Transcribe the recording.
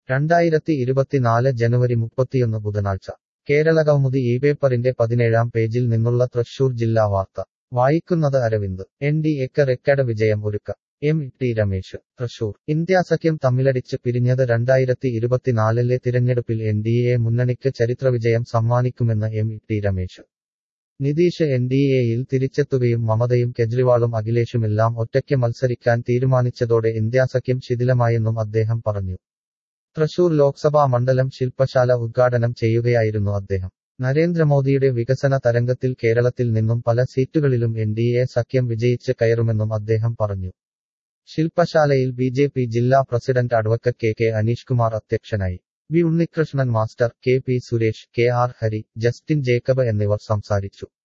രണ്ടായിരത്തി ഇരുപത്തിനാല് ജനുവരി മുപ്പത്തിയൊന്ന് ബുധനാഴ്ച കേരളകൗമുദി ഈ പേപ്പറിന്റെ പതിനേഴാം പേജിൽ നിന്നുള്ള തൃശൂർ ജില്ലാ വാർത്ത വായിക്കുന്നത് അരവിന്ദ് എൻ ഡി എക്ക് റെക്കഡ് വിജയം ഒരുക്ക എം ടി രമേശ് തൃശൂർ ഇന്ത്യാസഖ്യം തമ്മിലടിച്ച് പിരിഞ്ഞത് രണ്ടായിരത്തി ഇരുപത്തിനാലിലെ തിരഞ്ഞെടുപ്പിൽ എൻ ഡി എ മുന്നണിക്ക് ചരിത്രവിജയം സമ്മാനിക്കുമെന്ന് M T Ramesh Nitish N D എയിൽ തിരിച്ചെത്തുകയും മമതയും കെജ്രിവാളും അഖിലേഷുമെല്ലാം ഒറ്റയ്ക്ക് മത്സരിക്കാൻ തീരുമാനിച്ചതോടെ ഇന്ത്യാസഖ്യം ശിഥിലമായെന്നും അദ്ദേഹം പറഞ്ഞു തൃശൂർ ലോക്സഭാ മണ്ഡലം ശില്പശാല ഉദ്ഘാടനം ചെയ്യുകയായിരുന്നു അദ്ദേഹം നരേന്ദ്രമോദിയുടെ വികസന തരംഗത്തിൽ കേരളത്തിൽ നിന്നും പല സീറ്റുകളിലും എൻ ഡി എ സഖ്യം വിജയിച്ച് കയറുമെന്നും അദ്ദേഹം പറഞ്ഞു ശില്പശാലയിൽ ബി ജെ പി ജില്ലാ president advocate K K Aneesh Kumar അധ്യക്ഷനായി V Unnikrishnan master K P Suresh K R Hari Justin Jacob എന്നിവർ സംസാരിച്ചു